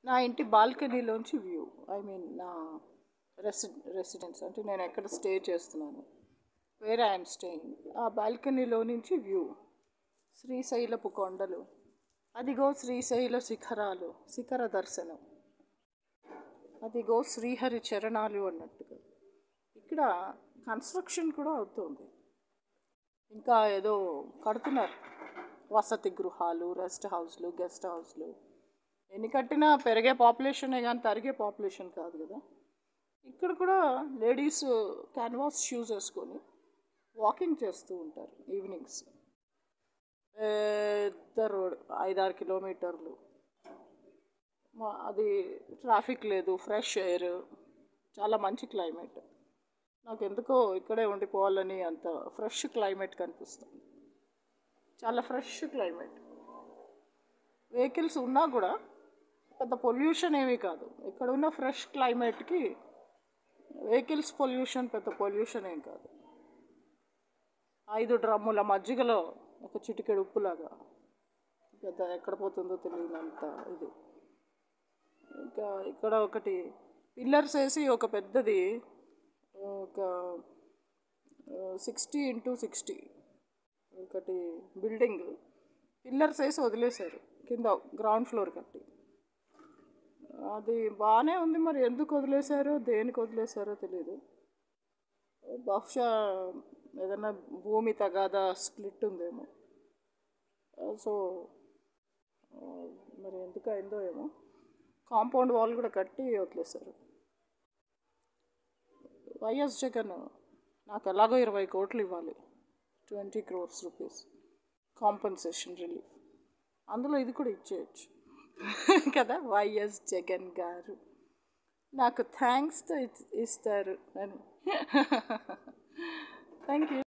నా ఇంటి బాల్కనీలోంచి view I mean నా రెసి రెసిడెన్స్ అంటే నేను ఎక్కడ స్టే చేస్తున్నాను వేర్ ఐఎమ్ స్టేయింగ్ ఆ బాల్కనీలో నుంచి వ్యూ శ్రీశైలపు కొండలు అదిగో శ్రీశైల శిఖరాలు శిఖర దర్శనం అదిగో శ్రీహరి చరణాలు అన్నట్టుగా ఇక్కడ కన్స్ట్రక్షన్ కూడా అవుతుంది ఇంకా ఏదో కడుతున్నారు వసతి గృహాలు రెస్ట్ హౌస్లు గెస్ట్ హౌస్లు ఎన్ని కట్టినా పెరిగే పాపులేషనే కానీ తరిగే పాపులేషన్ కాదు కదా ఇక్కడ కూడా లేడీస్ క్యాన్వాస్ షూస్ వేసుకొని వాకింగ్ చేస్తూ ఉంటారు ఈవినింగ్స్ పెద్ద రోడ్ ఐదారు కిలోమీటర్లు మా- అది ట్రాఫిక్ లేదు ఫ్రెష్ ఎయిర్ చాలా మంచి క్లైమేట్ నాకు ఎందుకో ఇక్కడే ఉండిపోవాలని అంత ఫ్రెష్ క్లైమేట్ కనిపిస్తుంది చాలా ఫ్రెష్ క్లైమేట్ వెహికల్స్ ఉన్నా కూడా పెద్ద పొల్యూషన్ ఏమీ కాదు ఇక్కడ ఉన్న ఫ్రెష్ క్లైమేట్కి వెహికల్స్ పొల్యూషన్ పెద్ద పొల్యూషన్ ఏం కాదు ఐదు డ్రమ్ముల మజ్జిగలో ఒక చిటికెడు ఉప్పులాగా పెద్ద ఎక్కడ పోతుందో తెలియనంత ఇది ఇంకా ఇక్కడ ఒకటి పిల్లర్స్ వేసి ఒక పెద్దది ఒక సిక్స్టీ ఇంటూ సిక్స్టీ ఒకటి బిల్డింగ్ పిల్లర్స్ వేసి వదిలేశారు కింద గ్రౌండ్ ఫ్లోర్ కట్టి అది బాగానే ఉంది మరి ఎందుకు వదిలేశారో దేనికి వదిలేశారో తెలియదు బహుశా ఏదైనా భూమి తగాదా స్ప్లిట్ ఉందేమో సో మరి ఎందుకు అయిందో ఏమో కాంపౌండ్ వాల్ కూడా కట్టి వదిలేశారు వైఎస్ జగన్ నాకు ఎలాగో ఇరవై కోట్లు ఇవ్వాలి twenty crores rupees compensation relief అందులో ఇది కూడా ఇచ్చేయచ్చు కదా వైఎస్ జగన్ గారు నాకు థ్యాంక్స్తో ఇస్తారు అని